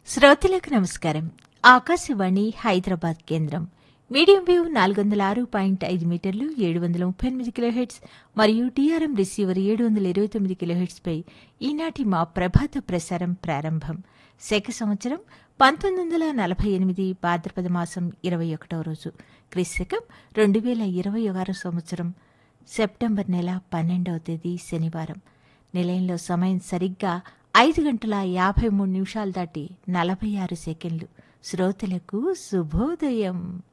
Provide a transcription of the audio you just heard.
శ్రోతలకు నమస్కారం ఆకాశవాణి హైదరాబాద్ కేంద్రం మీడియం వేవ్ నాలుగు వందల ఆరు పాయింట్ ఐదు మీటర్లు ఏడు వందల ముప్పై ఎనిమిది కిలోహెట్స్ మరియు టీఆర్ఎం రిసీవర్ ఏడు వందల ఇరవై తొమ్మిది కిలోహెట్స్పై ఈనాటి మా ప్రభాత ప్రసారం ప్రారంభం శక సంవత్సరం పంతొమ్మిది వందల నలభై ఎనిమిది భాద్రపద మాసం ఇరవై ఒకటవ రోజు క్రిశకం రెండు వేల ఇరవై ఆరు సంవత్సరం సెప్టెంబర్ నెల పన్నెండవ తేదీ శనివారం నిలయంలో సమయం సరిగ్గా ఐదు గంటల యాభై మూడు నిమిషాలు దాటి నలభై ఆరు సెకండ్లు శ్రోతలకు శుభోదయం